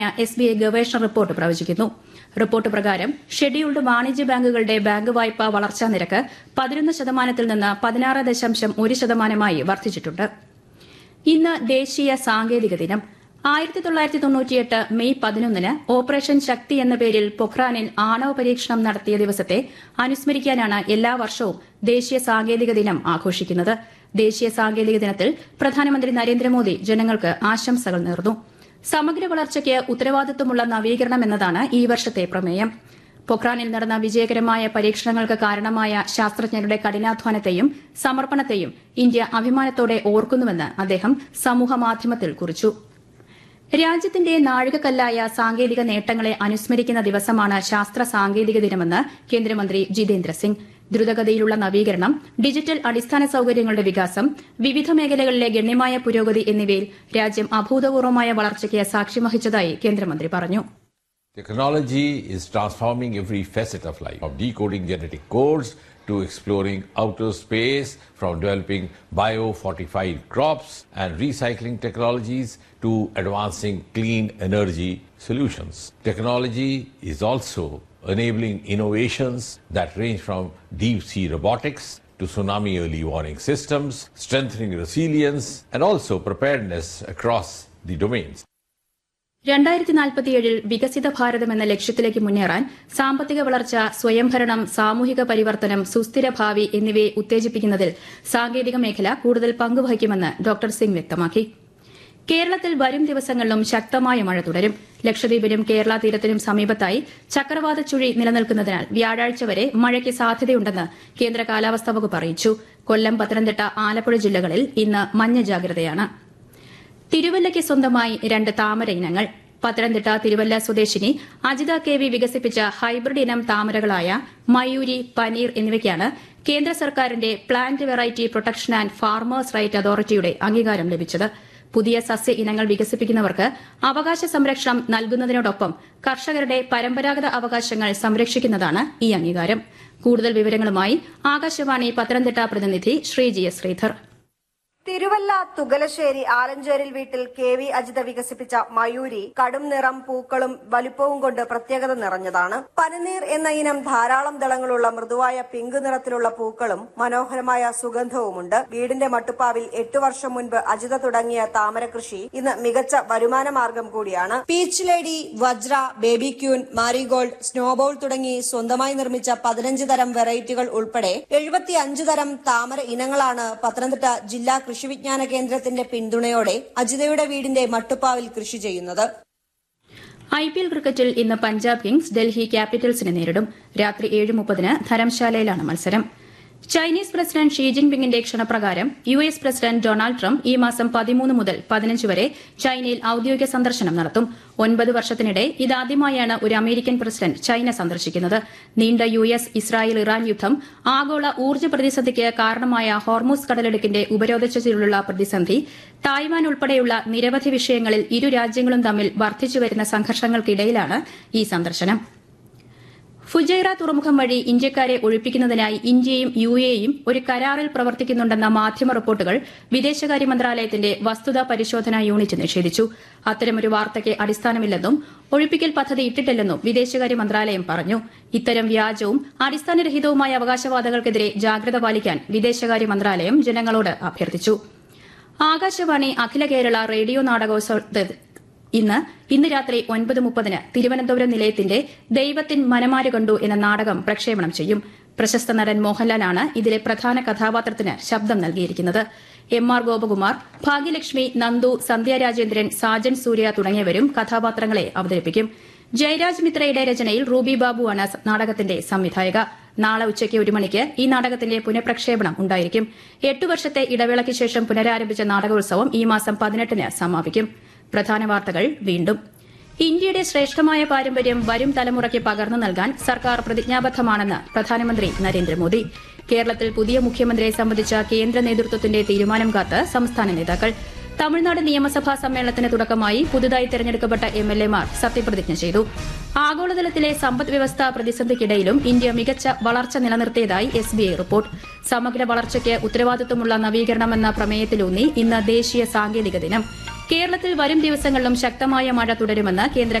S B I ഗവേഷണ report പ്രവചിക്കുന്നു report പ്രകാരം ഷെഡ്യൂൾഡ് വാണിജ്യ ബാങ്കുകളുടെ ബാങ്ക് വായ്പാ വളർച്ചാ നിരക്ക് പതിനൊന്ന് ശതമാനത്തിൽ നിന്ന് പതിനാറ് ദശാംശം ഒരു ശതമാനമായി വർദ്ധിച്ചിട്ടുണ്ട് ഇന്ന് ദേശീയ സാങ്കേതിക ദിനം ആയിരത്തി തൊള്ളായിരത്തി തൊണ്ണൂറ്റിയെട്ട് മെയ് പതിനൊന്നിന് ഓപ്പറേഷൻ ശക്തി എന്ന പേരിൽ പൊഖ്റാനിൽ ആണവ പരീക്ഷണം നടത്തിയ ദിവസത്തെ അനുസ്മരിക്കാനാണ് എല്ലാ വർഷവും ദേശീയ സാങ്കേതിക ദിനം ആഘോഷിക്കുന്നത് ദേശീയ സാങ്കേതിക ദിനത്തിൽ പ്രധാനമന്ത്രി നരേന്ദ്രമോദി ജനങ്ങൾക്ക് ആശംസകൾ നേർന്നു സമഗ്ര വളർച്ചയ്ക്ക് ഉത്തരവാദിത്വമുള്ള നവീകരണം എന്നതാണ് ഈ വർഷത്തെ പ്രമേയം പൊഖ്റാനിൽ നടന്ന വിജയകരമായ പരീക്ഷണങ്ങൾക്ക് കാരണമായ ശാസ്ത്രജ്ഞരുടെ കഠിനാധ്വാനത്തെയും സമർപ്പണത്തെയും ഇന്ത്യ അഭിമാനത്തോടെ ഓർക്കുന്നുവെന്ന് അദ്ദേഹം സമൂഹമാധ്യമത്തിൽ കുറിച്ചു രാജ്യത്തിന്റെ നാഴികക്കല്ലായ സാങ്കേതിക നേട്ടങ്ങളെ അനുസ്മരിക്കുന്ന ദിവസമാണ് ശാസ്ത്ര സാങ്കേതിക ദിനമെന്ന് കേന്ദ്രമന്ത്രി ജിതേന്ദ്ര സിംഗ് ദ്രുതഗതിയിലുള്ള നവീകരണം ഡിജിറ്റൽ അടിസ്ഥാന സൌകര്യങ്ങളുടെ വികാസം വിവിധ മേഖലകളിലെ ഗണ്യമായ പുരോഗതി എന്നിവയിൽ രാജ്യം അഭൂതപൂർവമായ വളർച്ചയ്ക്ക് സാക്ഷ്യം വഹിച്ചതായി കേന്ദ്രമന്ത്രി പറഞ്ഞു Technology is transforming every facet of life, from decoding genetic codes to exploring outer space, from developing bio-fortified crops and recycling technologies to advancing clean energy solutions. Technology is also enabling innovations that range from deep sea robotics to tsunami early warning systems, strengthening resilience and also preparedness across the domains. രണ്ടായിരത്തി നാൽപ്പത്തിയേഴിൽ വികസിത ഭാരതം എന്ന ലക്ഷ്യത്തിലേക്ക് മുന്നേറാൻ സാമ്പത്തിക വളർച്ച സ്വയംഭരണം സാമൂഹിക പരിവർത്തനം സുസ്ഥിര ഭാവി എന്നിവയെ ഉത്തേജിപ്പിക്കുന്നതിൽ സാങ്കേതിക മേഖല കൂടുതൽ പങ്കുവഹിക്കുമെന്ന് ഡോക്ടർ സിംഗ് വ്യക്തമാക്കി കേരളത്തിൽ വരും ദിവസങ്ങളിലും ശക്തമായ മഴ തുടരും ലക്ഷദ്വീപിനും കേരള തീരത്തിനും സമീപത്തായി ചക്രവാത ചുഴി നിലനിൽക്കുന്നതിനാൽ വ്യാഴാഴ്ച വരെ മഴയ്ക്ക് സാധ്യതയുണ്ടെന്ന് കേന്ദ്ര കാലാവസ്ഥാ വകുപ്പ് അറിയിച്ചു കൊല്ലം പത്തനംതിട്ട ആലപ്പുഴ ജില്ലകളിൽ ഇന്ന് മഞ്ഞ ജാഗ്രതയാണ് തിരുവല്ലയ്ക്ക് സ്വന്തമായി രണ്ട് താമര ഇനങ്ങൾ പത്തനംതിട്ട തിരുവല്ല സ്വദേശിനി അജിത കെ വി വികസിപ്പിച്ച ഹൈബ്രിഡ് ഇനം താമരകളായ മയൂരി പനീർ എന്നിവയ്ക്കാണ് കേന്ദ്ര സർക്കാരിന്റെ plant variety protection and farmers right അതോറിറ്റിയുടെ അംഗീകാരം ലഭിച്ചത് പുതിയ സസ്യ ഇനങ്ങൾ വികസിപ്പിക്കുന്നവർക്ക് അവകാശ സംരക്ഷണം നൽകുന്നതിനോടൊപ്പം കർഷകരുടെ പരമ്പരാഗത അവകാശങ്ങൾ സംരക്ഷിക്കുന്നതാണ് ഈ അംഗീകാരം കൂടുതൽ വിവരങ്ങളുമായി ആകാശവാണി പത്തനംതിട്ട പ്രതിനിധി ശ്രീജി എസ് ശ്രീധർ തിരുവല്ല തുകലശ്ശേരി ആലഞ്ചേരിൽ വീട്ടിൽ കെ വി അജിത വികസിപ്പിച്ച മയൂരി കടും നിറം പൂക്കളും വലുപ്പവും കൊണ്ട് പ്രത്യേകത നിറഞ്ഞതാണ് പനനീർ എന്ന ഇനം ധാരാളം ദളങ്ങളുള്ള മൃദുവായ പിങ്ക് നിറത്തിലുള്ള പൂക്കളും മനോഹരമായ സുഗന്ധവുമുണ്ട് വീടിന്റെ മട്ടുപ്പാവിൽ എട്ടു വർഷം മുൻപ് അജിത തുടങ്ങിയ താമര കൃഷി ഇന്ന് മികച്ച വരുമാന മാർഗം കൂടിയാണ് peach lady Vajra baby queen marigold snowball തുടങ്ങി സ്വന്തമായി നിർമ്മിച്ച പതിനഞ്ച് തരം വെറൈറ്റികൾ ഉൾപ്പെടെ എഴുപത്തി അഞ്ച് തരം താമര ഇനങ്ങളാണ് പത്തനംതിട്ട ജില്ലാ കൃഷി വിജ്ഞാന കേന്ദ്രത്തിന്റെ പിന്തുണയോടെ അജിതയുടെ വീടിന്റെ മട്ടുപ്പാവിൽ കൃഷി ചെയ്യുന്നത് ഐ പി എൽ ക്രിക്കറ്റിൽ ഇന്ന് പഞ്ചാബ് കിങ്സ് ഡൽഹി ക്യാപിറ്റൽസിനെ നേരിടും രാത്രി ഏഴ് മുപ്പതിന് ധരംശാലയിലാണ് മത്സരം ചൈനീസ് പ്രസിഡന്റ് ഷീ ജിൻപിങ്ങിന്റെ ക്ഷണപ്രകാരം U S president Donald Trump ഈ മാസം പതിമൂന്ന് മുതൽ പതിനഞ്ച് വരെ ചൈനയിൽ ഔദ്യോഗിക സന്ദർശനം നടത്തും ഒൻപത് വർഷത്തിനിടെ ഇതാദ്യമായാണ് ഒരു അമേരിക്കൻ പ്രസിഡന്റ് ചൈന സന്ദർശിക്കുന്നത് നീണ്ട യു എസ് ഇസ്രായേൽ ഇറാൻ യുദ്ധം ആഗോള ഊർജ്ജ പ്രതിസന്ധിക്ക് കാരണമായ ഹോർമൂസ് കടലിടുക്കിന്റെ ഉപരോധത്തിലുള്ള പ്രതിസന്ധി തായ്വാൻ ഉൾപ്പെടെയുള്ള നിരവധി വിഷയങ്ങളിൽ ഇരു രാജ്യങ്ങളും തമ്മിൽ വർദ്ധിച്ചുവരുന്ന സംഘർഷങ്ങൾക്കിടയിലാണ് ഈ സന്ദർശനം ഫുജൈറ തുറമുഖം വഴി ഇന്ത്യക്കാരെ ഒഴിപ്പിക്കുന്നതിനായി ഇന്ത്യയും യു എയും ഒരു കരാറിൽ പ്രവർത്തിക്കുന്നുണ്ടെന്ന മാധ്യമ റിപ്പോർട്ടുകൾ വിദേശകാര്യ മന്ത്രാലയത്തിന്റെ വസ്തുതാ പരിശോധനാ യൂണിറ്റ് നിഷേധിച്ചു അത്തരമൊരു വാർത്തയ്ക്ക് അടിസ്ഥാനമില്ലെന്നും ഒഴിപ്പിക്കൽ പദ്ധതി ഇട്ടിട്ടില്ലെന്നും വിദേശകാര്യ മന്ത്രാലയം പറഞ്ഞു ഇത്തരം വ്യാജവും അടിസ്ഥാനരഹിതവുമായ അവകാശവാദങ്ങൾക്കെതിരെ ജാഗ്രത പാലിക്കാൻ വിദേശകാര്യ മന്ത്രാലയം ജനങ്ങളോട് അഭ്യർത്ഥിച്ചു ആകാശവാണി അഖില കേരള റേഡിയോ നാടകോത്സവ ഇന്ന് ഇന്ന് രാത്രി ഒൻപത് മുപ്പതിന് തിരുവനന്തപുരം നിലയത്തിന്റെ ദൈവത്തിൻ മനമാര് കണ്ടു എന്ന നാടകം പ്രക്ഷേപണം ചെയ്യും പ്രശസ്ത നടൻ മോഹൻലാലാണ് ഇതിലെ പ്രധാന കഥാപാത്രത്തിന് ശബ്ദം നൽകിയിരിക്കുന്നത് എം ആർ ഗോപകുമാർ ഭാഗ്യലക്ഷ്മി നന്ദു സന്ധ്യ രാജേന്ദ്രൻ സാജൻ സൂര്യ തുടങ്ങിയവരും കഥാപാത്രങ്ങളെ അവതരിപ്പിക്കും ജയരാജ് മിത്രയുടെ രചനയിൽ റൂബി ബാബുവാണ് നാടകത്തിന്റെ സംവിധായക നാളെ ഉച്ചയ്ക്ക് ഒരു മണിക്ക് ഈ നാടകത്തിന്റെ പുനഃപ്രക്ഷേപണം ഉണ്ടായിരിക്കും എട്ടു വർഷത്തെ ഇടവേളയ്ക്ക് ശേഷം പുനരാരംഭിച്ച നാടകോത്സവം ഈ മാസം പതിനെട്ടിന് സമാപിക്കും പ്രധാന വാർത്തകൾ വീണ്ടും ഇന്ത്യയുടെ ശ്രേഷ്ഠമായ പാരമ്പര്യം വരും തലമുറയ്ക്ക് പകർന്നു നൽകാൻ സർക്കാർ പ്രതിജ്ഞാബദ്ധമാണെന്ന് പ്രധാനമന്ത്രി നരേന്ദ്രമോദി കേരളത്തിൽ പുതിയ മുഖ്യമന്ത്രിയെ സംബന്ധിച്ച കേന്ദ്ര നേതൃത്വത്തിന്റെ തീരുമാനം കാത്ത് സംസ്ഥാന നേതാക്കൾ തമിഴ്നാട് നിയമസഭാ സമ്മേളനത്തിന് തുടക്കമായി പുതുതായി തെരഞ്ഞെടുക്കപ്പെട്ട എം എൽ എമാർ സത്യപ്രതിജ്ഞ ചെയ്തു ആഗോളതലത്തിലെ സമ്പദ് വ്യവസ്ഥ പ്രതിസന്ധിക്കിടയിലും ഇന്ത്യ മികച്ച വളർച്ച നിലനിർത്തിയതായി എസ് ബി ഐ റിപ്പോർട്ട് സമഗ്ര വളർച്ചയ്ക്ക് ഉത്തരവാദിത്വമുള്ള നവീകരണമെന്ന പ്രമേയത്തിലൂന്നി ഇന്ന് ദേശീയ സാങ്കേതിക ദിനം കേരളത്തിൽ വരും ദിവസങ്ങളിലും ശക്തമായ മഴ തുടരുമെന്ന് കേന്ദ്ര